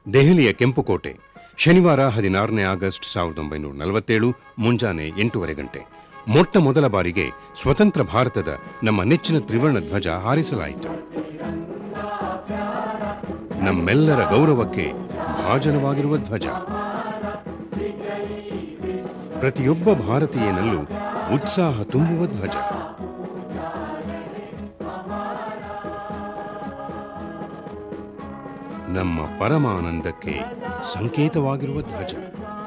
ದೆಹಲಿಯ ಕೆಂಪುಕೋಟೆ ಶನಿವಾರ ಹದಿನಾರನೇ ಆಗಸ್ಟ್ ಸಾವಿರದ ಒಂಬೈನೂರ ನಲವತ್ತೇಳು ಮುಂಜಾನೆ ಎಂಟೂವರೆ ಗಂಟೆ ಮೊಟ್ಟ ಮೊದಲ ಬಾರಿಗೆ ಸ್ವತಂತ್ರ ಭಾರತದ ನಮ್ಮ ನೆಚ್ಚಿನ ತ್ರಿವರ್ಣ ಧ್ವಜ ಹಾರಿಸಲಾಯಿತು ನಮ್ಮೆಲ್ಲರ ಗೌರವಕ್ಕೆ ಭಾಜನವಾಗಿರುವ ಧ್ವಜ ಪ್ರತಿಯೊಬ್ಬ ಭಾರತೀಯನಲ್ಲೂ ಉತ್ಸಾಹ ತುಂಬುವ ಧ್ವಜ ನಮ್ಮ ಪರಮಾನಂದಕ್ಕೆ ಸಂಕೇತವಾಗಿರುವ ಧ್ವಜ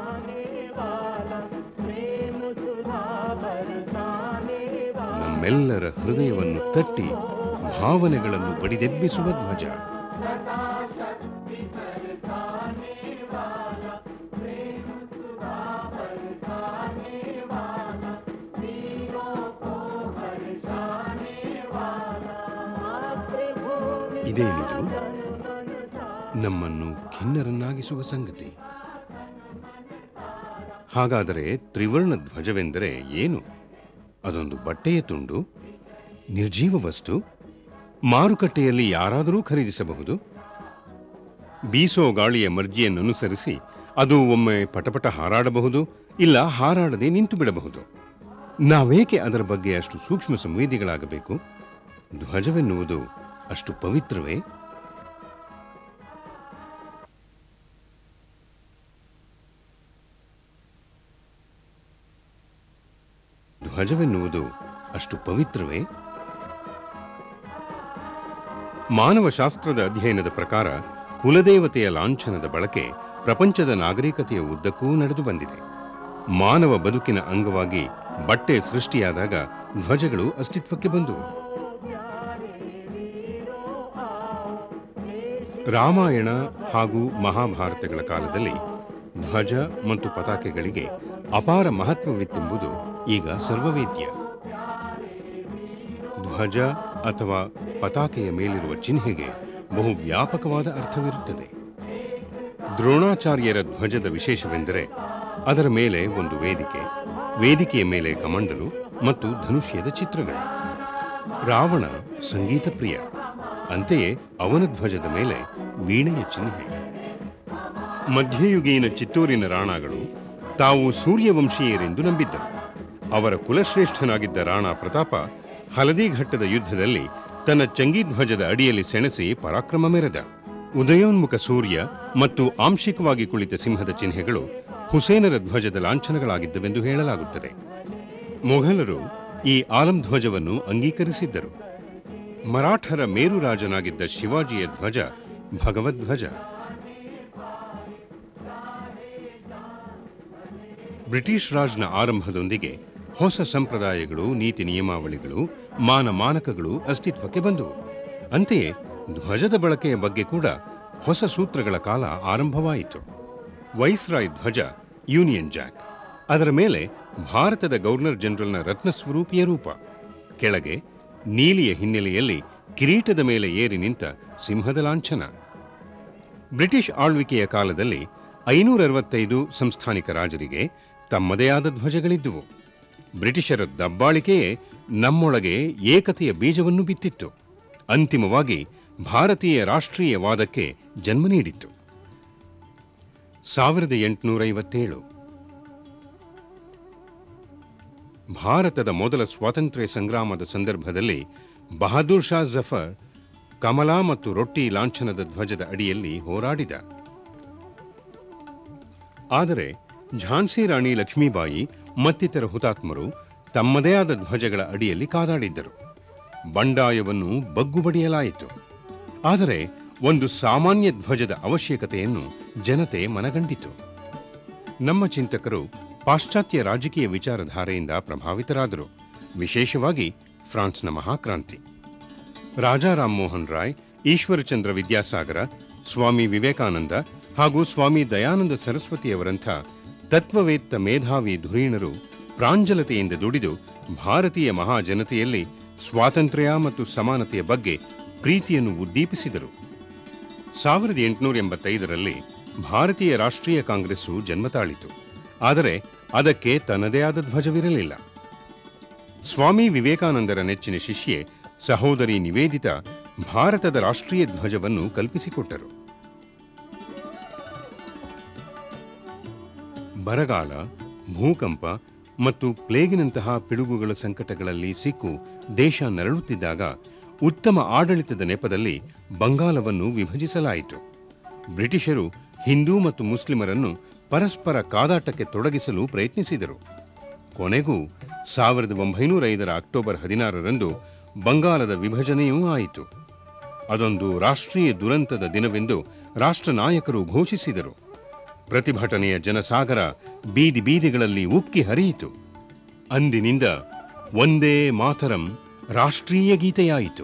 ನಮ್ಮೆಲ್ಲರ ಹೃದಯವನ್ನು ತಟ್ಟಿ ಭಾವನೆಗಳನ್ನು ಬಡಿದೆಬ್ಬಿಸುವ ಧ್ವಜ ಇದೇನಿದು ನಮ್ಮನ್ನು ಖಿನ್ನರನ್ನಾಗಿಸುವ ಸಂಗತಿ ಹಾಗಾದರೆ ತ್ರಿವರ್ಣ ಧ್ವಜವೆಂದರೆ ಏನು ಅದೊಂದು ಬಟ್ಟೆಯ ತುಂಡು ನಿರ್ಜೀವ ವಸ್ತು ಮಾರುಕಟ್ಟೆಯಲ್ಲಿ ಯಾರಾದರೂ ಖರೀದಿಸಬಹುದು ಬೀಸೋ ಗಾಳಿಯ ಮರ್ಜಿಯನ್ನನುಸರಿಸಿ ಅದು ಒಮ್ಮೆ ಪಟಪಟ ಹಾರಾಡಬಹುದು ಇಲ್ಲ ಹಾರಾಡದೆ ನಿಂತು ಬಿಡಬಹುದು ನಾವೇಕೆ ಅದರ ಬಗ್ಗೆ ಅಷ್ಟು ಸೂಕ್ಷ್ಮ ಸಂವೇದಿಗಳಾಗಬೇಕು ಧ್ವಜವೆನ್ನುವುದು ಅಷ್ಟು ಪವಿತ್ರವೇ ಧ್ವಜವೆನ್ನುವುದು ಅಷ್ಟು ಪವಿತ್ರವೇ ಮಾನವಶಾಸ್ತ್ರದ ಅಧ್ಯಯನದ ಪ್ರಕಾರ ಕುಲದೇವತೆಯ ಲಾಂಛನದ ಬಳಕೆ ಪ್ರಪಂಚದ ನಾಗರಿಕತೆಯ ಉದ್ದಕ್ಕೂ ನಡೆದು ಬಂದಿದೆ ಮಾನವ ಬದುಕಿನ ಅಂಗವಾಗಿ ಬಟ್ಟೆ ಸೃಷ್ಟಿಯಾದಾಗ ಧ್ವಜಗಳು ಅಸ್ತಿತ್ವಕ್ಕೆ ಬಂದುವು ರಾಮಾಯಣ ಹಾಗೂ ಮಹಾಭಾರತಗಳ ಕಾಲದಲ್ಲಿ ಧ್ವಜ ಮತ್ತು ಪತಾಕೆಗಳಿಗೆ ಅಪಾರ ಮಹತ್ವವಿತ್ತೆಂಬುದು ಈಗ ಸರ್ವವೇದ್ಯ ಧ್ವಜ ಅಥವಾ ಪತಾಕೆಯ ಮೇಲಿರುವ ಚಿಹ್ನೆಗೆ ಬಹು ವ್ಯಾಪಕವಾದ ಅರ್ಥವಿರುತ್ತದೆ ದ್ರೋಣಾಚಾರ್ಯರ ಧ್ವಜದ ವಿಶೇಷವೆಂದರೆ ಅದರ ಮೇಲೆ ಒಂದು ವೇದಿಕೆ ವೇದಿಕೆಯ ಮೇಲೆ ಕಮಂಡಲು ಮತ್ತು ಧನುಷ್ಯದ ಚಿತ್ರಗಳು ರಾವಣ ಸಂಗೀತ ಪ್ರಿಯ ಅಂತೆಯೇ ಅವನ ಧ್ವಜದ ಮೇಲೆ ವೀಣೆಯ ಚಿಹ್ನೆ ಮಧ್ಯಯುಗೀನ ಚಿತ್ತೂರಿನ ರಾಣಾಗಳು ತಾವು ಸೂರ್ಯವಂಶೀಯರೆಂದು ನಂಬಿದ್ದರು ಅವರ ಕುಲಶ್ರೇಷ್ಠನಾಗಿದ್ದ ರಾಣಾ ಪ್ರತಾಪ ಹಲದಿಘಟ್ಟದ ಯುದ್ಧದಲ್ಲಿ ತನ್ನ ಚಂಗೀಧ್ವಜದ ಅಡಿಯಲ್ಲಿ ಸೆಣಸಿ ಪರಾಕ್ರಮ ಮೆರೆದ ಉದಯೋನ್ಮುಖ ಸೂರ್ಯ ಮತ್ತು ಆಂಶಿಕವಾಗಿ ಕುಳಿತ ಸಿಂಹದ ಚಿಹ್ನೆಗಳು ಹುಸೇನರ ಧ್ವಜದ ಲಾಂಛನಗಳಾಗಿದ್ದವೆಂದು ಹೇಳಲಾಗುತ್ತದೆ ಮೊಘಲರು ಈ ಆಲಂ ಧ್ವಜವನ್ನು ಅಂಗೀಕರಿಸಿದ್ದರು ಮರಾಠರ ಮೇರುರಾಜನಾಗಿದ್ದ ಶಿವಾಜಿಯ ಧ್ವಜ ಭಗವದ್ಧ್ವಜ ಬ್ರಿಟಿಷ್ ರಾಜ್ನ ಆರಂಭದೊಂದಿಗೆ ಹೊಸ ಸಂಪ್ರದಾಯಗಳು ನೀತಿ ನಿಯಮಾವಳಿಗಳು ಮಾನ ಮಾನಕಗಳು ಅಸ್ತಿತ್ವಕ್ಕೆ ಬಂದವು ಅಂತೆಯೇ ಧ್ವಜದ ಬಳಕೆಯ ಬಗ್ಗೆ ಕೂಡ ಹೊಸ ಸೂತ್ರಗಳ ಕಾಲ ಆರಂಭವಾಯಿತು ವೈಸ್ರಾಯ್ ಧ್ವಜ ಯೂನಿಯನ್ ಜಾಕ್ ಅದರ ಮೇಲೆ ಭಾರತದ ಗವರ್ನರ್ ಜನರಲ್ನ ರತ್ನಸ್ವರೂಪಿಯ ರೂಪ ಕೆಳಗೆ ನೀಲಿಯ ಹಿನ್ನೆಲೆಯಲ್ಲಿ ಕಿರೀಟದ ಮೇಲೆ ಏರಿ ನಿಂತ ಸಿಂಹದ ಲಾಂಛನ ಬ್ರಿಟಿಷ್ ಆಳ್ವಿಕೆಯ ಕಾಲದಲ್ಲಿ ಐನೂರ ಅರವತ್ತೈದು ಸಂಸ್ಥಾನಿಕ ರಾಜರಿಗೆ ತಮ್ಮದೇ ಆದ ಧ್ವಜಗಳಿದ್ದುವು ಬ್ರಿಟಿಷರ ದಬ್ಬಾಳಿಕೆಯೇ ನಮ್ಮೊಳಗೆ ಏಕತೆಯ ಬೀಜವನ್ನು ಬಿತ್ತಿತ್ತು ಅಂತಿಮವಾಗಿ ಭಾರತೀಯ ರಾಷ್ಟ್ರೀಯವಾದಕ್ಕೆ ಜನ್ಮ ನೀಡಿತ್ತು ಸಾವಿರದ ಎಂಟುನೂರ ಐವತ್ತೇಳು ಭಾರತದ ಮೊದಲ ಸ್ವಾತಂತ್ರ್ಯ ಸಂಗ್ರಾಮದ ಸಂದರ್ಭದಲ್ಲಿ ಬಹದ್ದೂರ್ ಶಾ ಜಫರ್ ಕಮಲಾ ಮತ್ತು ರೊಟ್ಟಿ ಲಾಂಛನದ ಧ್ವಜದ ಅಡಿಯಲ್ಲಿ ಹೋರಾಡಿದ ಆದರೆ ಝಾನ್ಸಿ ರಾಣಿ ಲಕ್ಷ್ಮೀಬಾಯಿ ಮತ್ತಿತರ ಹುತಾತ್ಮರು ತಮ್ಮದೇ ಆದ ಧ್ವಜಗಳ ಅಡಿಯಲ್ಲಿ ಕಾದಾಡಿದ್ದರು ಬಂಡಾಯವನ್ನು ಬಗ್ಗುಬಡಿಯಲಾಯಿತು ಆದರೆ ಒಂದು ಸಾಮಾನ್ಯ ಧ್ವಜದ ಅವಶ್ಯಕತೆಯನ್ನು ಜನತೆ ಮನಗಂಡಿತು ನಮ್ಮ ಚಿಂತಕರು ಪಾಶ್ಚಾತ್ಯ ರಾಜಕೀಯ ವಿಚಾರಧಾರೆಯಿಂದ ಪ್ರಭಾವಿತರಾದರು ವಿಶೇಷವಾಗಿ ಫ್ರಾನ್ಸ್ನ ಮಹಾಕ್ರಾಂತಿ ರಾಜಾ ರಾಮ್ಮೋಹನ್ ರಾಯ್ ಈಶ್ವರಚಂದ್ರ ವಿದ್ಯಾಸಾಗರ ಸ್ವಾಮಿ ವಿವೇಕಾನಂದ ಹಾಗೂ ಸ್ವಾಮಿ ದಯಾನಂದ ಸರಸ್ವತಿಯವರಂಥ ತತ್ವವೇತ್ತ ಮೇಧಾವಿ ಧುರೀಣರು ಪ್ರಾಂಜಲತೆಯಿಂದ ದುಡಿದು ಭಾರತೀಯ ಮಹಾಜನತೆಯಲ್ಲಿ ಸ್ವಾತಂತ್ರ್ಯ ಮತ್ತು ಸಮಾನತೆಯ ಬಗ್ಗೆ ಪ್ರೀತಿಯನ್ನು ಉದ್ದೀಪಿಸಿದರು ಸಾವಿರದ ಎಂಟುನೂರ ಎಂಬತ್ತೈದರಲ್ಲಿ ಭಾರತೀಯ ರಾಷ್ಟ್ರೀಯ ಕಾಂಗ್ರೆಸ್ಸು ಜನ್ಮ ತಾಳಿತು ಆದರೆ ಅದಕ್ಕೆ ತನ್ನದೇ ಆದ ಧ್ವಜವಿರಲಿಲ್ಲ ಸ್ವಾಮಿ ವಿವೇಕಾನಂದರ ನೆಚ್ಚಿನ ಶಿಷ್ಯೆ ಸಹೋದರಿ ನಿವೇದಿತಾ ಭಾರತದ ರಾಷ್ಟ್ರೀಯ ಧ್ವಜವನ್ನು ಕಲ್ಪಿಸಿಕೊಟ್ಟರು ಬರಗಾಲ ಭೂಕಂಪ ಮತ್ತು ಪ್ಲೇಗಿನಂತಹ ಪಿಡುಗುಗಳ ಸಂಕಟಗಳಲ್ಲಿ ಸಿಕ್ಕು ದೇಶ ನರಳುತ್ತಿದ್ದಾಗ ಉತ್ತಮ ಆಡಳಿತದ ನೆಪದಲ್ಲಿ ಬಂಗಾಲವನ್ನು ವಿಭಜಿಸಲಾಯಿತು ಬ್ರಿಟಿಷರು ಹಿಂದೂ ಮತ್ತು ಮುಸ್ಲಿಮರನ್ನು ಪರಸ್ಪರ ಕಾದಾಟಕ್ಕೆ ತೊಡಗಿಸಲು ಪ್ರಯತ್ನಿಸಿದರು ಕೊನೆಗೂ ಸಾವಿರದ ಒಂಬೈನೂರ ಐದರ ಅಕ್ಟೋಬರ್ ಹದಿನಾರರಂದು ಬಂಗಾಲದ ವಿಭಜನೆಯೂ ಆಯಿತು ಅದೊಂದು ರಾಷ್ಟ್ರೀಯ ದುರಂತದ ದಿನವೆಂದು ರಾಷ್ಟ್ರ ನಾಯಕರು ಘೋಷಿಸಿದರು ಪ್ರತಿಭಟನೆಯ ಜನಸಾಗರ ಬೀದಿ ಬೀದಿಗಳಲ್ಲಿ ಉಕ್ಕಿ ಹರಿಯಿತು ಅಂದಿನಿಂದ ಒಂದೇ ಮಾತರಂ ರಾಷ್ಟ್ರೀಯ ಗೀತೆಯಾಯಿತು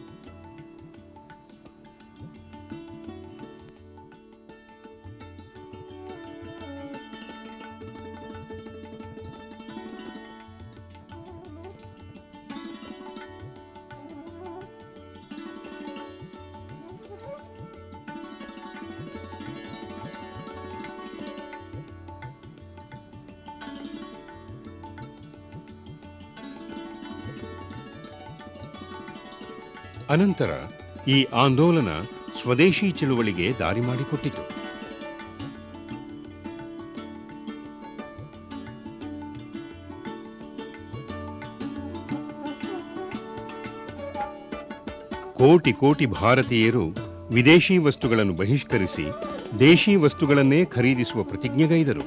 ಅನಂತರ ಈ ಆಂದೋಲನ ಸ್ವದೇಶಿ ಚಳುವಳಿಗೆ ದಾರಿ ಮಾಡಿಕೊಟ್ಟಿತು ಕೋಟಿ ಕೋಟಿ ಭಾರತೀಯರು ವಿದೇಶಿ ವಸ್ತುಗಳನ್ನು ಬಹಿಷ್ಕರಿಸಿ ದೇಶಿ ವಸ್ತುಗಳನ್ನೇ ಖರೀದಿಸುವ ಪ್ರತಿಜ್ಞೆಗೈದರು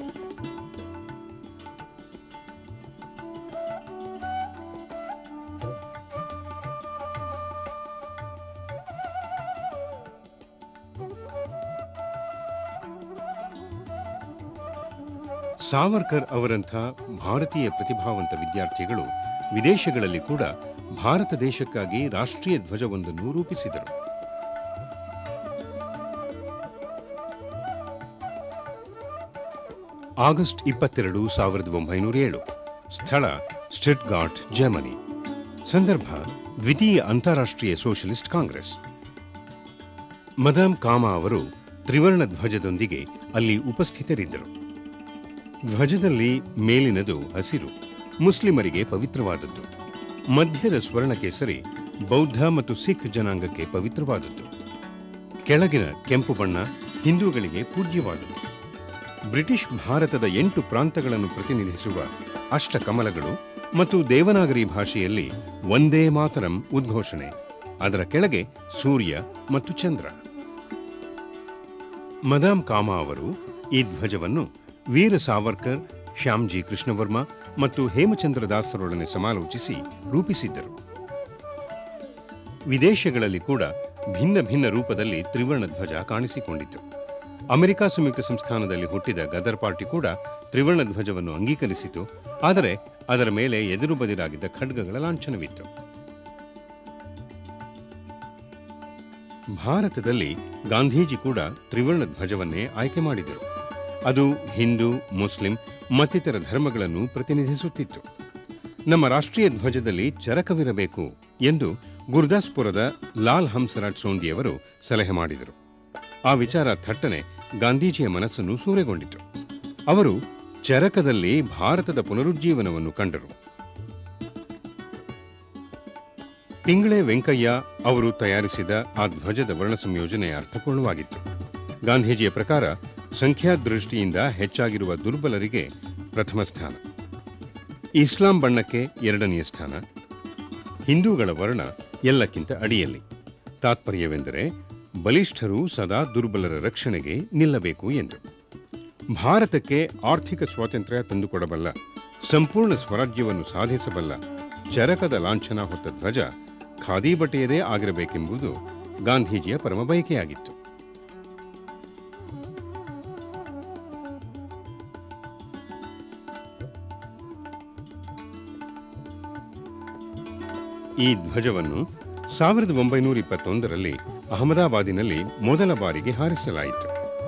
ಸಾವರ್ಕರ್ ಅವರಂಥ ಭಾರತೀಯ ಪ್ರತಿಭಾವಂತ ವಿದ್ಯಾರ್ಥಿಗಳು ವಿದೇಶಗಳಲ್ಲಿ ಕೂಡ ಭಾರತ ದೇಶಕ್ಕಾಗಿ ರಾಷ್ಟ್ರೀಯ ಧ್ವಜವೊಂದನ್ನು ರೂಪಿಸಿದರು ಆಗಸ್ಟ್ ಇಪ್ಪತ್ತೆರಡು ಸಾವಿರದ ಒಂಬೈನೂರ ಏಳು ಸ್ಥಳ ಸ್ಟಿಟ್ಗಾಟ್ ಜರ್ಮನಿ ಸಂದರ್ಭ ದ್ವಿತೀಯ ಅಂತಾರಾಷ್ಟ್ರೀಯ ಸೋಷಲಿಸ್ಟ್ ಕಾಂಗ್ರೆಸ್ ಮದಾಮ್ ಕಾಮಾ ಅವರು ತ್ರಿವರ್ಣ ಧ್ವಜದೊಂದಿಗೆ ಅಲ್ಲಿ ಉಪಸ್ಥಿತರಿದ್ದರು ಧ್ವಜದಲ್ಲಿ ಮೇಲಿನದು ಹಸಿರು ಮುಸ್ಲಿಮರಿಗೆ ಪವಿತ್ರವಾದದ್ದು ಮಧ್ಯದ ಸ್ವರ್ಣ ಕೇಸರಿ ಬೌದ್ಧ ಮತ್ತು ಸಿಖ್ ಜನಾಂಗಕ್ಕೆ ಪವಿತ್ರವಾದದ್ದು ಕೆಳಗಿನ ಕೆಂಪು ಬಣ್ಣ ಹಿಂದೂಗಳಿಗೆ ಪೂಜ್ಯವಾದದ್ದು ಬ್ರಿಟಿಷ್ ಭಾರತದ ಎಂಟು ಪ್ರಾಂತಗಳನ್ನು ಪ್ರತಿನಿಧಿಸುವ ಅಷ್ಟಕಮಲಗಳು ಮತ್ತು ದೇವನಾಗರಿ ಭಾಷೆಯಲ್ಲಿ ಒಂದೇ ಮಾತರಂ ಉದ್ಘೋಷಣೆ ಅದರ ಕೆಳಗೆ ಸೂರ್ಯ ಮತ್ತು ಚಂದ್ರ ಮದಾಮ್ ಕಾಮಾ ಅವರು ಈ ಧ್ವಜವನ್ನು ವೀರ ಸಾವರ್ಕರ್ ಶ್ಯಾಮ್ಜಿ ಕೃಷ್ಣವರ್ಮ ಮತ್ತು ಹೇಮಚಂದ್ರ ದಾಸರೊಡನೆ ಸಮಾಲೋಚಿಸಿ ರೂಪಿಸಿದ್ದರು ವಿದೇಶಗಳಲ್ಲಿ ಕೂಡ ಭಿನ್ನ ಭಿನ್ನ ರೂಪದಲ್ಲಿ ತ್ರಿವರ್ಣ ಧ್ವಜ ಕಾಣಿಸಿಕೊಂಡಿತು ಅಮೆರಿಕ ಸಂಯುಕ್ತ ಸಂಸ್ಥಾನದಲ್ಲಿ ಹುಟ್ಟಿದ ಗದರ್ ಪಾರ್ಟಿ ಕೂಡ ತ್ರಿವರ್ಣ ಧ್ವಜವನ್ನು ಅಂಗೀಕರಿಸಿತು ಆದರೆ ಅದರ ಮೇಲೆ ಎದುರು ಬದಿರಾಗಿದ್ದ ಖಡ್ಗಗಳ ಲಾಂಛನವಿತ್ತು ಭಾರತದಲ್ಲಿ ಗಾಂಧೀಜಿ ಕೂಡ ತ್ರಿವರ್ಣ ಧ್ವಜವನ್ನೇ ಆಯ್ಕೆ ಮಾಡಿದರು ಅದು ಹಿಂದೂ ಮುಸ್ಲಿಂ ಮತ್ತಿತರ ಧರ್ಮಗಳನ್ನು ಪ್ರತಿನಿಧಿಸುತ್ತಿತ್ತು ನಮ್ಮ ರಾಷ್ಟ್ರೀಯ ಧ್ವಜದಲ್ಲಿ ಚರಕವಿರಬೇಕು ಎಂದು ಗುರ್ದಾಸ್ಪುರದ ಲಾಲ್ ಹಂಸರಾಜ್ ಸೋಂದಿಯವರು ಸಲಹೆ ಮಾಡಿದರು ಆ ವಿಚಾರ ಥಟ್ಟನೆ ಗಾಂಧೀಜಿಯ ಮನಸ್ಸನ್ನು ಸೂರೆಗೊಂಡಿತು ಅವರು ಚರಕದಲ್ಲಿ ಭಾರತದ ಪುನರುಜ್ಜೀವನವನ್ನು ಕಂಡರು ಪಿಂಗಳೆ ವೆಂಕಯ್ಯ ಅವರು ತಯಾರಿಸಿದ ಆ ಧ್ವಜದ ವರ್ಣ ಸಂಯೋಜನೆ ಅರ್ಥಪೂರ್ಣವಾಗಿತ್ತು ಗಾಂಧೀಜಿಯ ಪ್ರಕಾರ ಸಂಖ್ಯಾದೃಷ್ಟಿಯಿಂದ ಹೆಚ್ಚಾಗಿರುವ ದುರ್ಬಲರಿಗೆ ಪ್ರಥಮ ಸ್ಥಾನ ಇಸ್ಲಾಂ ಬಣ್ಣಕ್ಕೆ ಎರಡನೆಯ ಸ್ಥಾನ ಹಿಂದೂಗಳ ವರ್ಣ ಎಲ್ಲಕ್ಕಿಂತ ಅಡಿಯಲ್ಲಿ ತಾತ್ಪರ್ಯವೆಂದರೆ ಬಲಿಷ್ಠರು ಸದಾ ದುರ್ಬಲರ ರಕ್ಷಣೆಗೆ ನಿಲ್ಲಬೇಕು ಎಂದು ಭಾರತಕ್ಕೆ ಆರ್ಥಿಕ ಸ್ವಾತಂತ್ರ್ಯ ತಂದುಕೊಡಬಲ್ಲ ಸಂಪೂರ್ಣ ಸ್ವರಾಜ್ಯವನ್ನು ಸಾಧಿಸಬಲ್ಲ ಚರಕದ ಲಾಂಛನ ಹೊತ್ತ ಧ್ವಜ ಖಾದಿ ಬಟ್ಟೆಯದೇ ಆಗಿರಬೇಕೆಂಬುದು ಗಾಂಧೀಜಿಯ ಪರಮ ಬಯಕೆಯಾಗಿತ್ತು ಈ ಧ್ವಜವನ್ನು ಸಾವಿರದ ಒಂಬೈನೂರ ಇಪ್ಪತ್ತೊಂದರಲ್ಲಿ ಅಹಮದಾಬಾದಿನಲ್ಲಿ ಮೊದಲ ಬಾರಿಗೆ ಹಾರಿಸಲಾಯಿತು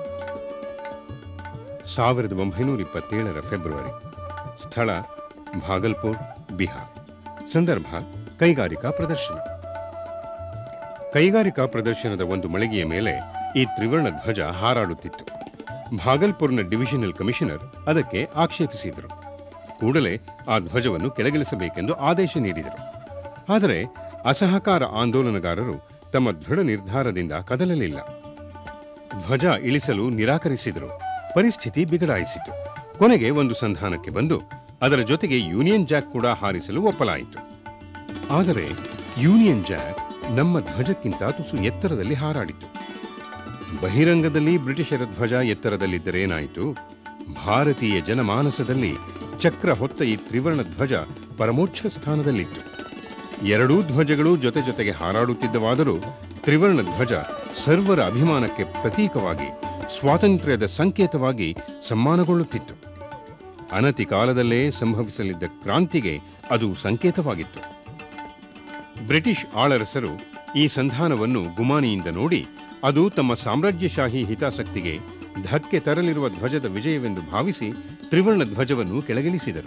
ಸಾವಿರದ ಒಂಬೈನೂರ ಇಪ್ಪತ್ತೇಳರ ಫೆಬ್ರವರಿ ಸ್ಥಳ ಭಾಗಲ್ಪುರ್ ಬಿಹಾರ್ ಸಂದರ್ಭ ಕೈಗಾರಿಕಾ ಪ್ರದರ್ಶನ ಕೈಗಾರಿಕಾ ಪ್ರದರ್ಶನದ ಒಂದು ಮಳಿಗೆಯ ಮೇಲೆ ಈ ತ್ರಿವರ್ಣ ಧ್ವಜ ಹಾರಾಡುತ್ತಿತ್ತು ಭಾಗಲ್ಪುರ್ನ ಡಿವಿಷನಲ್ ಕಮಿಷನರ್ ಅದಕ್ಕೆ ಆಕ್ಷೇಪಿಸಿದರು ಕೂಡಲೇ ಆ ಧ್ವಜವನ್ನು ಕೆಳಗಿಳಿಸಬೇಕೆಂದು ಆದೇಶ ನೀಡಿದರು ಆದರೆ ಅಸಹಕಾರ ಆಂದೋಲನಗಾರರು ತಮ್ಮ ದೃಢ ನಿರ್ಧಾರದಿಂದ ಕದಲಲಿಲ್ಲ ಧ್ವಜ ಇಳಿಸಲು ನಿರಾಕರಿಸಿದರು ಪರಿಸ್ಥಿತಿ ಬಿಗಡಾಯಿಸಿತು ಕೊನೆಗೆ ಒಂದು ಸಂಧಾನಕ್ಕೆ ಬಂದು ಅದರ ಜೊತೆಗೆ ಯೂನಿಯನ್ ಜಾಕ್ ಕೂಡ ಹಾರಿಸಲು ಒಪ್ಪಲಾಯಿತು ಆದರೆ ಯೂನಿಯನ್ ಜಾಕ್ ನಮ್ಮ ಧ್ವಜಕ್ಕಿಂತ ತುಸು ಎತ್ತರದಲ್ಲಿ ಹಾರಾಡಿತು ಬಹಿರಂಗದಲ್ಲಿ ಬ್ರಿಟಿಷರ ಧ್ವಜ ಎತ್ತರದಲ್ಲಿದ್ದರೇನಾಯಿತು ಭಾರತೀಯ ಜನಮಾನಸದಲ್ಲಿ ಚಕ್ರ ಹೊತ್ತ ಈ ತ್ರಿವರ್ಣ ಧ್ವಜ ಪರಮೋಚ್ಛ ಸ್ಥಾನದಲ್ಲಿತ್ತು ಎರಡೂ ಧ್ವಜಗಳು ಜೊತೆ ಜೊತೆಗೆ ಹಾರಾಡುತ್ತಿದ್ದವಾದರೂ ತ್ರಿವರ್ಣ ಧ್ವಜ ಸರ್ವರ ಅಭಿಮಾನಕ್ಕೆ ಪ್ರತೀಕವಾಗಿ ಸ್ವಾತಂತ್ರ್ಯದ ಸಂಕೇತವಾಗಿ ಸಮ್ಮಾನಗೊಳ್ಳುತ್ತಿತ್ತು ಅನತಿ ಕಾಲದಲ್ಲೇ ಸಂಭವಿಸಲಿದ್ದ ಕ್ರಾಂತಿಗೆ ಅದು ಸಂಕೇತವಾಗಿತ್ತು ಬ್ರಿಟಿಷ್ ಆಳರಸರು ಈ ಸಂಧಾನವನ್ನು ಗುಮಾನಿಯಿಂದ ನೋಡಿ ಅದು ತಮ್ಮ ಸಾಮ್ರಾಜ್ಯಶಾಹಿ ಹಿತಾಸಕ್ತಿಗೆ ಧಕ್ಕೆ ತರಲಿರುವ ಧ್ವಜದ ವಿಜಯವೆಂದು ಭಾವಿಸಿ ತ್ರಿವರ್ಣ ಧ್ವಜವನ್ನು ಕೆಳಗಿಳಿಸಿದರು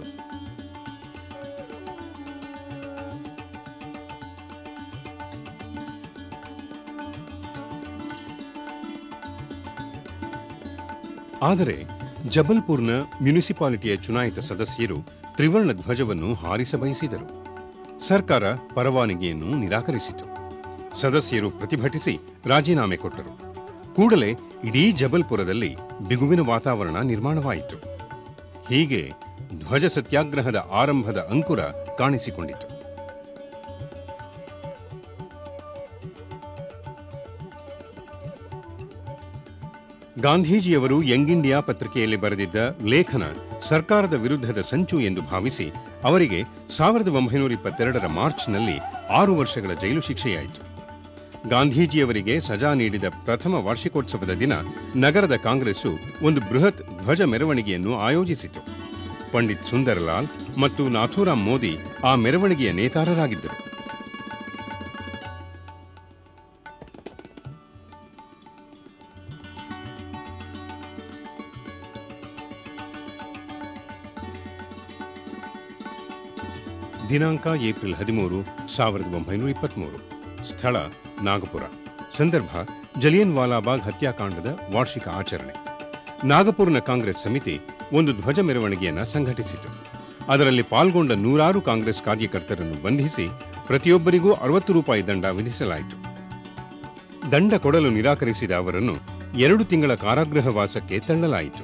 ಆದರೆ ಜಬಲ್ಪುರ್ನ ಮ್ಯುನಿಸಿಪಾಲಿಟಿಯ ಚುನಾಯಿತ ಸದಸ್ಯರು ತ್ರಿವರ್ಣ ಧ್ವಜವನ್ನು ಹಾರಿಸ ಬಯಸಿದರು ಸರ್ಕಾರ ಪರವಾನಗಿಯನ್ನು ನಿರಾಕರಿಸಿತು ಸದಸ್ಯರು ಪ್ರತಿಭಟಿಸಿ ರಾಜೀನಾಮೆ ಕೊಟ್ಟರು ಕೂಡಲೇ ಇಡೀ ಜಬಲ್ಪುರದಲ್ಲಿ ಬಿಗುವಿನ ವಾತಾವರಣ ನಿರ್ಮಾಣವಾಯಿತು ಹೀಗೆ ಧ್ವಜ ಸತ್ಯಾಗ್ರಹದ ಆರಂಭದ ಅಂಕುರ ಕಾಣಿಸಿಕೊಂಡಿತು ಗಾಂಧೀಜಿಯವರು ಯಂಗ್ ಇಂಡಿಯಾ ಪತ್ರಿಕೆಯಲ್ಲಿ ಬರೆದಿದ್ದ ಲೇಖನ ಸರ್ಕಾರದ ವಿರುದ್ಧದ ಸಂಚು ಎಂದು ಭಾವಿಸಿ ಅವರಿಗೆ ಸಾವಿರದ ಒಂಬೈನೂರ ಇಪ್ಪತ್ತೆರಡರ ಮಾರ್ಚ್ನಲ್ಲಿ ಆರು ವರ್ಷಗಳ ಜೈಲು ಶಿಕ್ಷೆಯಾಯಿತು ಗಾಂಧೀಜಿಯವರಿಗೆ ಸಜಾ ನೀಡಿದ ಪ್ರಥಮ ವಾರ್ಷಿಕೋತ್ಸವದ ದಿನ ನಗರದ ಕಾಂಗ್ರೆಸ್ಸು ಒಂದು ಬೃಹತ್ ಧ್ವಜ ಮೆರವಣಿಗೆಯನ್ನು ಆಯೋಜಿಸಿತು ಪಂಡಿತ್ ಸುಂದರಲಾಲ್ ಮತ್ತು ನಾಥೂರಾಮ್ ಮೋದಿ ಆ ಮೆರವಣಿಗೆಯ ನೇತಾರರಾಗಿದ್ದರು ದಿನಾಂಕ ಏಪ್ರಿಲ್ ಹದಿಮೂರು ಸಾವಿರದ ಒಂಬೈನೂರ ಇಪ್ಪತ್ಮೂರು ಸ್ಥಳ ನಾಗಪುರ ಸಂದರ್ಭ ಜಲಿಯನ್ ವಾಲಾಬಾಗ್ ಹತ್ಯಾಕಾಂಡದ ವಾರ್ಷಿಕ ಆಚರಣೆ ನಾಗಪುರನ ಕಾಂಗ್ರೆಸ್ ಸಮಿತಿ ಒಂದು ಧ್ವಜ ಮೆರವಣಿಗೆಯನ್ನು ಸಂಘಟಿಸಿತು ಅದರಲ್ಲಿ ಪಾಲ್ಗೊಂಡ ನೂರಾರು ಕಾಂಗ್ರೆಸ್ ಕಾರ್ಯಕರ್ತರನ್ನು ಬಂಧಿಸಿ ಪ್ರತಿಯೊಬ್ಬರಿಗೂ ಅರವತ್ತು ರೂಪಾಯಿ ದಂಡ ವಿಧಿಸಲಾಯಿತು ದಂಡ ಕೊಡಲು ನಿರಾಕರಿಸಿದ ಅವರನ್ನು ಎರಡು ತಿಂಗಳ ಕಾರಾಗೃಹ ವಾಸಕ್ಕೆ ತಳ್ಳಲಾಯಿತು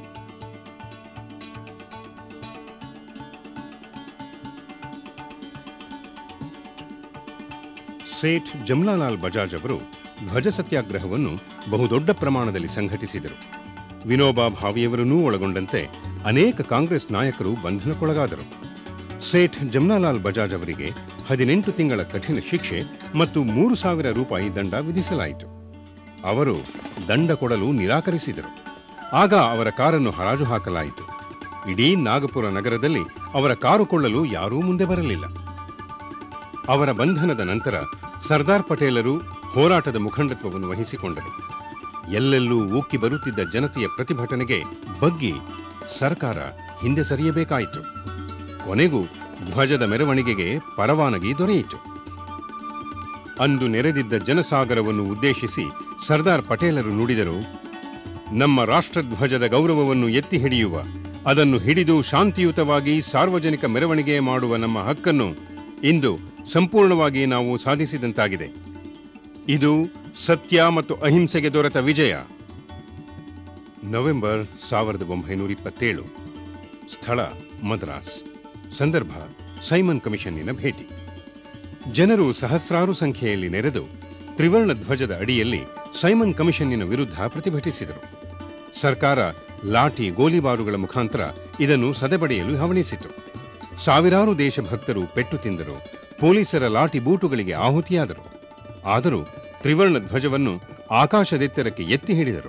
ಸೇಠ್ ಜಮ್ಲಾಲಾಲ್ ಬಜಾಜ್ ಅವರು ಧ್ವಜ ಸತ್ಯಾಗ್ರಹವನ್ನು ಬಹುದೊಡ್ಡ ಪ್ರಮಾಣದಲ್ಲಿ ಸಂಘಟಿಸಿದರು ವಿನೋಬಾ ಭಾವೆಯವರನ್ನೂ ಒಳಗೊಂಡಂತೆ ಅನೇಕ ಕಾಂಗ್ರೆಸ್ ನಾಯಕರು ಬಂಧನಕ್ಕೊಳಗಾದರು ಸೇಠ್ ಜಮ್ನಾಲಾಲ್ ಬಜಾಜ್ ಅವರಿಗೆ ಹದಿನೆಂಟು ತಿಂಗಳ ಕಠಿಣ ಶಿಕ್ಷೆ ಮತ್ತು ಮೂರು ಸಾವಿರ ರೂಪಾಯಿ ದಂಡ ವಿಧಿಸಲಾಯಿತು ಅವರು ದಂಡ ಕೊಡಲು ನಿರಾಕರಿಸಿದರು ಆಗ ಅವರ ಕಾರನ್ನು ಹರಾಜು ಹಾಕಲಾಯಿತು ಇಡೀ ನಾಗಪುರ ನಗರದಲ್ಲಿ ಅವರ ಕಾರು ಕೊಳ್ಳಲು ಯಾರೂ ಮುಂದೆ ಬರಲಿಲ್ಲ ಅವರ ಬಂಧನದ ನಂತರ ಸರ್ದಾರ್ ಪಟೇಲರು ಹೋರಾಟದ ಮುಖಂಡತ್ವವನ್ನು ವಹಿಸಿಕೊಂಡರು ಎಲ್ಲೆಲ್ಲೂ ಉಕ್ಕಿ ಬರುತ್ತಿದ್ದ ಜನತೆಯ ಪ್ರತಿಭಟನೆಗೆ ಬಗ್ಗಿ ಸರ್ಕಾರ ಹಿಂದೆ ಸರಿಯಬೇಕಾಯಿತು ಕೊನೆಗೂ ಧ್ವಜದ ಮೆರವಣಿಗೆಗೆ ಪರವಾನಗಿ ದೊರೆಯಿತು ಅಂದು ನೆರೆದಿದ್ದ ಜನಸಾಗರವನ್ನು ಉದ್ದೇಶಿಸಿ ಸರ್ದಾರ್ ಪಟೇಲರು ನುಡಿದರು ನಮ್ಮ ರಾಷ್ಟ್ರಧ್ವಜದ ಗೌರವವನ್ನು ಎತ್ತಿ ಹಿಡಿಯುವ ಅದನ್ನು ಹಿಡಿದು ಶಾಂತಿಯುತವಾಗಿ ಸಾರ್ವಜನಿಕ ಮೆರವಣಿಗೆ ಮಾಡುವ ನಮ್ಮ ಹಕ್ಕನ್ನು ಇಂದು ಸಂಪೂರ್ಣವಾಗಿ ನಾವು ಸಾಧಿಸಿದಂತಾಗಿದೆ ಇದು ಸತ್ಯ ಮತ್ತು ಅಹಿಂಸೆಗೆ ದೊರೆತ ವಿಜಯ ನವೆಂಬರ್ ಸಾವಿರದ ಒಂಬೈನೂರ ಇಪ್ಪತ್ತೇಳು ಸ್ಥಳ ಮದ್ರಾಸ್ ಸಂದರ್ಭ ಸೈಮನ್ ಕಮಿಷನ್ನಿನ ಭೇಟಿ ಜನರು ಸಹಸ್ರಾರು ಸಂಖ್ಯೆಯಲ್ಲಿ ನೆರೆದು ತ್ರಿವರ್ಣ ಧ್ವಜದ ಅಡಿಯಲ್ಲಿ ಸೈಮನ್ ಕಮಿಷನ್ನಿನ ವಿರುದ್ಧ ಪ್ರತಿಭಟಿಸಿದರು ಸರ್ಕಾರ ಲಾಠಿ ಗೋಲಿಬಾರುಗಳ ಮುಖಾಂತರ ಇದನ್ನು ಸದೆಬಡೆಯಲು ಹವಣಿಸಿತು ಸಾವಿರಾರು ದೇಶಭಕ್ತರು ಪೆಟ್ಟು ತಿಂದರು ಪೊಲೀಸರ ಲಾಠಿ ಬೂಟುಗಳಿಗೆ ಆಹುತಿಯಾದರು ಆದರೂ ತ್ರಿವರ್ಣ ಧ್ವಜವನ್ನು ಆಕಾಶದೆತ್ತರಕ್ಕೆ ಎತ್ತಿ ಹಿಡಿದರು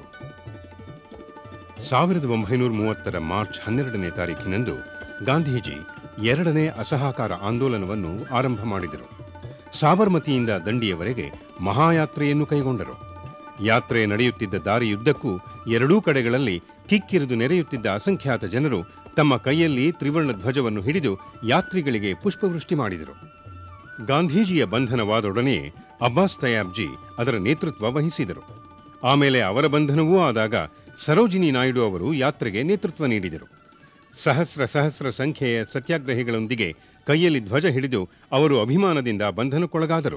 ಸಾವಿರದ ಒಂಬೈನೂರ ಮೂವತ್ತರ ಮಾರ್ಚ್ ಹನ್ನೆರಡನೇ ತಾರೀಖಿನಂದು ಗಾಂಧೀಜಿ ಎರಡನೇ ಅಸಹಕಾರ ಆಂದೋಲನವನ್ನು ಆರಂಭ ಮಾಡಿದರು ಸಾಬರ್ಮತಿಯಿಂದ ದಂಡಿಯವರೆಗೆ ಮಹಾಯಾತ್ರೆಯನ್ನು ಕೈಗೊಂಡರು ಯಾತ್ರೆ ನಡೆಯುತ್ತಿದ್ದ ದಾರಿಯುದ್ದಕ್ಕೂ ಎರಡೂ ಕಡೆಗಳಲ್ಲಿ ಕಿಕ್ಕಿರಿದು ನೆರೆಯುತ್ತಿದ್ದ ಅಸಂಖ್ಯಾತ ಜನರು ತಮ್ಮ ಕೈಯಲ್ಲಿ ತ್ರಿವರ್ಣ ಧ್ವಜವನ್ನು ಹಿಡಿದು ಯಾತ್ರಿಗಳಿಗೆ ಪುಷ್ಪವೃಷ್ಟಿ ಮಾಡಿದರು ಗಾಂಧೀಜಿಯ ಬಂಧನವಾದೊಡನೆಯೇ ಅಬ್ಬಾಸ್ ತಯಾಬ್ಜಿ ಅದರ ನೇತೃತ್ವ ವಹಿಸಿದರು ಆಮೇಲೆ ಅವರ ಬಂಧನವೂ ಆದಾಗ ಸರೋಜಿನಿ ನಾಯ್ಡು ಅವರು ಯಾತ್ರೆಗೆ ನೇತೃತ್ವ ನೀಡಿದರು ಸಹಸ್ರ ಸಹಸ್ರ ಸಂಖ್ಯೆಯ ಸತ್ಯಾಗ್ರಹಿಗಳೊಂದಿಗೆ ಕೈಯಲ್ಲಿ ಧ್ವಜ ಹಿಡಿದು ಅವರು ಅಭಿಮಾನದಿಂದ ಬಂಧನಕ್ಕೊಳಗಾದರು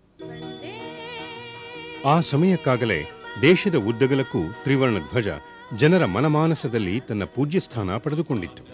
ಆ ಸಮಯಕ್ಕಾಗಲೇ ದೇಶದ ಉದ್ದಗಲಕ್ಕೂ ತ್ರಿವರ್ಣ ಧ್ವಜ ಜನರ ಮನಮಾನಸದಲ್ಲಿ ತನ್ನ ಪೂಜ್ಯಸ್ಥಾನ ಪಡೆದುಕೊಂಡಿತ್ತು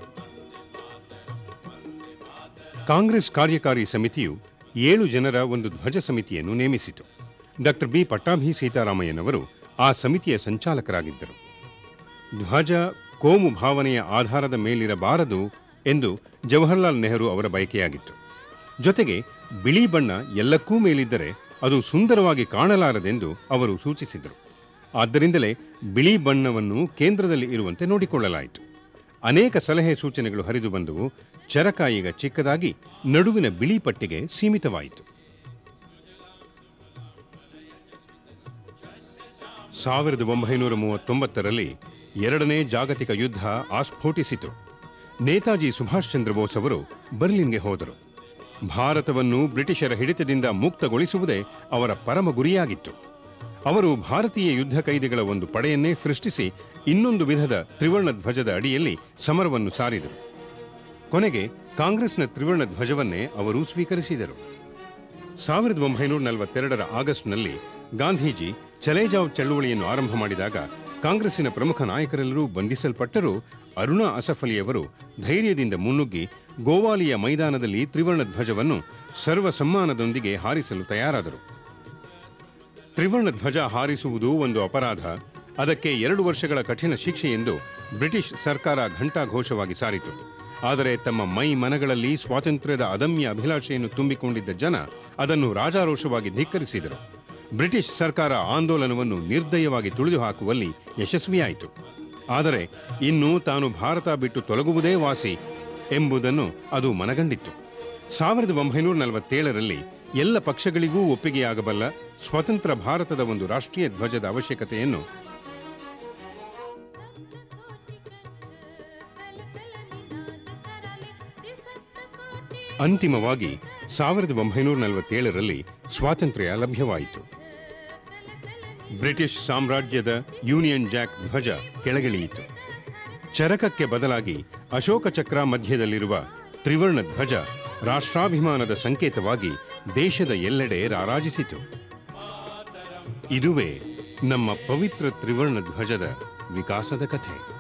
ಕಾಂಗ್ರೆಸ್ ಕಾರ್ಯಕಾರಿ ಸಮಿತಿಯು ಏಳು ಜನರ ಒಂದು ಧ್ವಜ ಸಮಿತಿಯನ್ನು ನೇಮಿಸಿತು ಡಾಕ್ಟರ್ ಬಿ ಪಟ್ಟಾಭಿ ಸೀತಾರಾಮಯ್ಯನವರು ಆ ಸಮಿತಿಯ ಸಂಚಾಲಕರಾಗಿದ್ದರು ಧ್ವಜ ಕೋಮು ಭಾವನೆಯ ಆಧಾರದ ಮೇಲಿರಬಾರದು ಎಂದು ಜವಾಹರ್ಲಾಲ್ ನೆಹರು ಅವರ ಬಯಕೆಯಾಗಿತ್ತು ಜೊತೆಗೆ ಬಿಳಿ ಬಣ್ಣ ಎಲ್ಲಕ್ಕೂ ಮೇಲಿದ್ದರೆ ಅದು ಸುಂದರವಾಗಿ ಕಾಣಲಾರದೆಂದು ಅವರು ಸೂಚಿಸಿದರು ಆದ್ದರಿಂದಲೇ ಬಿಳಿ ಬಣ್ಣವನ್ನು ಕೇಂದ್ರದಲ್ಲಿ ಇರುವಂತೆ ನೋಡಿಕೊಳ್ಳಲಾಯಿತು ಅನೇಕ ಸಲಹೆ ಸೂಚನೆಗಳು ಹರಿದು ಬಂದವು ಚರಕ ಈಗ ಚಿಕ್ಕದಾಗಿ ನಡುವಿನ ಬಿಳಿ ಪಟ್ಟಿಗೆ ಸೀಮಿತವಾಯಿತು ಸಾವಿರದ ಒಂಬೈನೂರ ಮೂವತ್ತೊಂಬತ್ತರಲ್ಲಿ ಎರಡನೇ ಜಾಗತಿಕ ಯುದ್ಧ ಆಸ್ಫೋಟಿಸಿತು ನೇತಾಜಿ ಸುಭಾಷ್ ಚಂದ್ರ ಬೋಸ್ ಅವರು ಬರ್ಲಿನ್ಗೆ ಹೋದರು ಭಾರತವನ್ನು ಬ್ರಿಟಿಷರ ಹಿಡಿತದಿಂದ ಮುಕ್ತಗೊಳಿಸುವುದೇ ಅವರ ಪರಮ ಗುರಿಯಾಗಿತ್ತು ಅವರು ಭಾರತೀಯ ಯುದ್ಧ ಕೈದಿಗಳ ಒಂದು ಪಡೆಯನ್ನೇ ಸೃಷ್ಟಿಸಿ ಇನ್ನೊಂದು ವಿಧದ ತ್ರಿವರ್ಣ ಧ್ವಜದ ಅಡಿಯಲ್ಲಿ ಸಮರವನ್ನು ಸಾರಿದರು ಕೊನೆಗೆ ಕಾಂಗ್ರೆಸ್ನ ತ್ರಿವರ್ಣ ಧ್ವಜವನ್ನೇ ಅವರು ಸ್ವೀಕರಿಸಿದರು ಸಾವಿರದ ಒಂಬೈನೂರ ನಲವತ್ತೆರಡರ ಆಗಸ್ಟ್ನಲ್ಲಿ ಗಾಂಧೀಜಿ ಚಲೇಜಾವ್ ಚಳುವಳಿಯನ್ನು ಆರಂಭ ಮಾಡಿದಾಗ ಕಾಂಗ್ರೆಸ್ಸಿನ ಪ್ರಮುಖ ನಾಯಕರೆಲ್ಲರೂ ಬಂಧಿಸಲ್ಪಟ್ಟರೂ ಅರುಣಾ ಅಸಫಲಿಯವರು ಧೈರ್ಯದಿಂದ ಮುನ್ನುಗ್ಗಿ ಗೋವಾಲಿಯ ಮೈದಾನದಲ್ಲಿ ತ್ರಿವರ್ಣ ಧ್ವಜವನ್ನು ಸರ್ವ ಸಮ್ಮಾನದೊಂದಿಗೆ ಹಾರಿಸಲು ತಯಾರಾದರು ತ್ರಿವರ್ಣ ಧ್ವಜ ಹಾರಿಸುವುದು ಒಂದು ಅಪರಾಧ ಅದಕ್ಕೆ ಎರಡು ವರ್ಷಗಳ ಕಠಿಣ ಶಿಕ್ಷೆ ಎಂದು ಬ್ರಿಟಿಷ್ ಸರ್ಕಾರ ಘಂಟಾಘೋಷವಾಗಿ ಸಾರಿತು ಆದರೆ ತಮ್ಮ ಮೈ ಮನಗಳಲ್ಲಿ ಸ್ವಾತಂತ್ರ್ಯದ ಅದಮ್ಯ ಅಭಿಲಾಷೆಯನ್ನು ತುಂಬಿಕೊಂಡಿದ್ದ ಜನ ಅದನ್ನು ರಾಜಾರೋಷವಾಗಿ ಧಿಕ್ಕರಿಸಿದರು ಬ್ರಿಟಿಷ್ ಸರ್ಕಾರ ಆಂದೋಲನವನ್ನು ನಿರ್ದಯವಾಗಿ ತುಳಿದು ಹಾಕುವಲ್ಲಿ ಯಶಸ್ವಿಯಾಯಿತು ಆದರೆ ಇನ್ನು ತಾನು ಭಾರತ ಬಿಟ್ಟು ತೊಲಗುವುದೇ ವಾಸಿ ಎಂಬುದನ್ನು ಅದು ಮನಗಂಡಿತ್ತು ಸಾವಿರದ ಒಂಬೈನೂರ ನಲವತ್ತೇಳರಲ್ಲಿ ಎಲ್ಲ ಪಕ್ಷಗಳಿಗೂ ಒಪ್ಪಿಗೆಯಾಗಬಲ್ಲ ಸ್ವತಂತ್ರ ಭಾರತದ ಒಂದು ರಾಷ್ಟ್ರೀಯ ಧ್ವಜದ ಅವಶ್ಯಕತೆಯನ್ನು ಅಂತಿಮವಾಗಿ ಸಾವಿರದ ಒಂಬೈನೂರ ನಲವತ್ತೇಳರಲ್ಲಿ ಸ್ವಾತಂತ್ರ್ಯ ಲಭ್ಯವಾಯಿತು ಬ್ರಿಟಿಷ್ ಸಾಮ್ರಾಜ್ಯದ ಯೂನಿಯನ್ ಜಾಕ್ ಧ್ವಜ ಕೆಳಗಿಳಿಯಿತು ಚರಕಕ್ಕೆ ಬದಲಾಗಿ ಅಶೋಕ ಚಕ್ರ ಮಧ್ಯದಲ್ಲಿರುವ ತ್ರಿವರ್ಣ ಧ್ವಜ ರಾಷ್ಟ್ರಾಭಿಮಾನದ ಸಂಕೇತವಾಗಿ ದೇಶದ ಎಲ್ಲೆಡೆ ರಾರಾಜಿಸಿತು ಇದುವೇ ನಮ್ಮ ಪವಿತ್ರ ತ್ರಿವರ್ಣ ಧ್ವಜದ ವಿಕಾಸದ ಕಥೆ